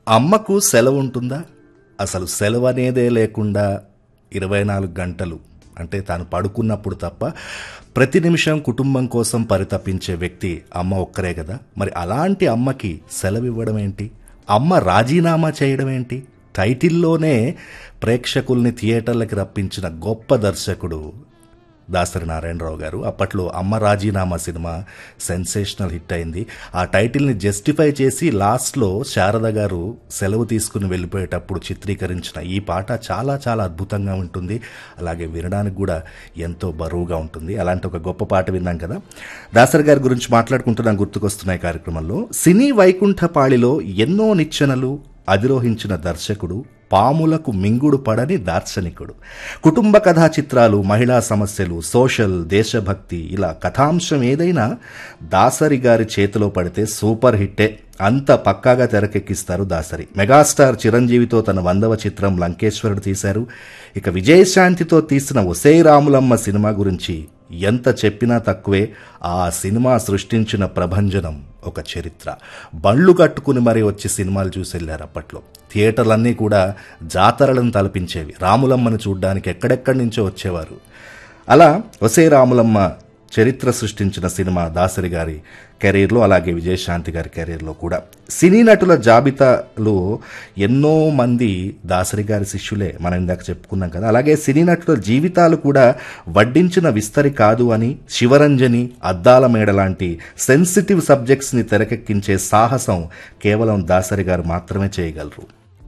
అమ్మకు సెలవు ఉంటుందా అసలు సెలవు అనేదే లేకుండా ఇరవై నాలుగు గంటలు అంటే తాను పడుకున్నప్పుడు తప్ప ప్రతి నిమిషం కుటుంబం కోసం పరితపించే వ్యక్తి అమ్మ ఒక్కరే కదా మరి అలాంటి అమ్మకి సెలవు ఇవ్వడం ఏంటి అమ్మ రాజీనామా చేయడం ఏంటి టైటిల్లోనే ప్రేక్షకుల్ని థియేటర్లకి రప్పించిన గొప్ప దర్శకుడు దాసరి నారాయణరావు గారు అప్పట్లో అమ్మ రాజీనామా సినిమా సెన్సేషనల్ హిట్ అయింది ఆ టైటిల్ని జస్టిఫై చేసి లాస్ట్లో శారద గారు సెలవు తీసుకుని వెళ్ళిపోయేటప్పుడు చిత్రీకరించిన ఈ పాట చాలా చాలా అద్భుతంగా ఉంటుంది అలాగే వినడానికి కూడా ఎంతో బరువుగా ఉంటుంది అలాంటి ఒక గొప్ప పాట విన్నాం కదా దాసరి గారి గురించి మాట్లాడుకుంటున్నాం గుర్తుకొస్తున్నాయి కార్యక్రమంలో సినీ వైకుంఠపాళిలో ఎన్నో నిచ్చెనలు అధిరోహించిన దర్శకుడు పాములకు మింగుడు పడని దార్శనికుడు కుటుంబ కథా చిత్రాలు మహిళా సమస్యలు సోషల్ దేశభక్తి ఇలా కథాంశం ఏదైనా దాసరి గారి చేతిలో పడితే సూపర్ హిట్టే అంత పక్కాగా తెరకెక్కిస్తారు దాసరి మెగాస్టార్ చిరంజీవితో తన వందవ చిత్రం లంకేశ్వరుడు తీశారు ఇక విజయశాంతితో తీసిన ఒసే రాములమ్మ సినిమా గురించి ఎంత చెప్పినా తక్కువే ఆ సినిమా సృష్టించిన ప్రభంజనం ఒక చరిత్ర బళ్ళు కట్టుకుని మరీ వచ్చి సినిమాలు చూసి వెళ్ళారు అప్పట్లో థియేటర్లన్నీ కూడా జాతరలను తలపించేవి రాములమ్మని చూడ్డానికి ఎక్కడెక్కడి నుంచో వచ్చేవారు అలా ఒసే రాములమ్మ చరిత్ర సృష్టించిన సినిమా దాసరి గారి కెరీర్లో అలాగే విజయశాంతి గారి కెరీర్లో కూడా సినీ నటుల జాబితాలో ఎన్నో మంది దాసరి గారి శిష్యులే మనం ఇందాక చెప్పుకున్నాం కదా అలాగే సినీ నటుల జీవితాలు కూడా వడ్డించిన విస్తరి కాదు అని శివరంజని అద్దాల మేడ లాంటి సెన్సిటివ్ సబ్జెక్ట్స్ని తెరకెక్కించే సాహసం కేవలం దాసరి గారు మాత్రమే చేయగలరు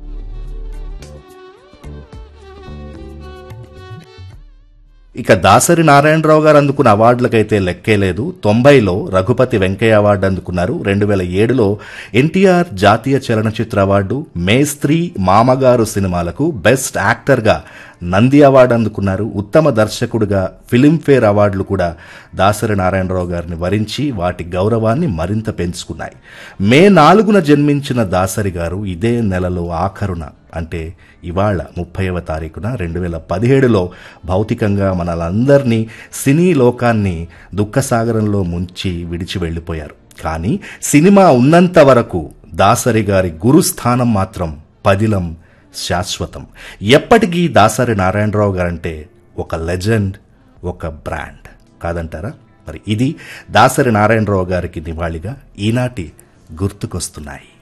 ఇక దాసరి నారాయణరావు గారు అందుకున్న అవార్డులకైతే లెక్కే లేదు తొంభైలో రఘుపతి వెంకయ్య అవార్డు అందుకున్నారు రెండు వేల ఏడులో ఎన్టీఆర్ జాతీయ చలనచిత్ర అవార్డు మేస్త్రీ మామగారు సినిమాలకు బెస్ట్ యాక్టర్గా నంది అవార్డు అందుకున్నారు ఉత్తమ దర్శకుడిగా ఫిలింఫేర్ అవార్డులు కూడా దాసరి నారాయణరావు గారిని వరించి వాటి గౌరవాన్ని మరింత పెంచుకున్నాయి మే నాలుగున జన్మించిన దాసరి గారు ఇదే నెలలో ఆఖరున అంటే ఇవాళ ముప్పైవ తారీఖున రెండు వేల పదిహేడులో భౌతికంగా మనలందరినీ సినీ లోకాన్ని దుఃఖసాగరంలో ముంచి విడిచి వెళ్ళిపోయారు కానీ సినిమా ఉన్నంత వరకు దాసరి గారి గురుస్థానం మాత్రం పదిలం శాశ్వతం ఎప్పటికీ దాసరి నారాయణరావు గారంటే ఒక లెజెండ్ ఒక బ్రాండ్ కాదంటారా మరి ఇది దాసరి నారాయణరావు గారికి నివాళిగా ఈనాటి గుర్తుకొస్తున్నాయి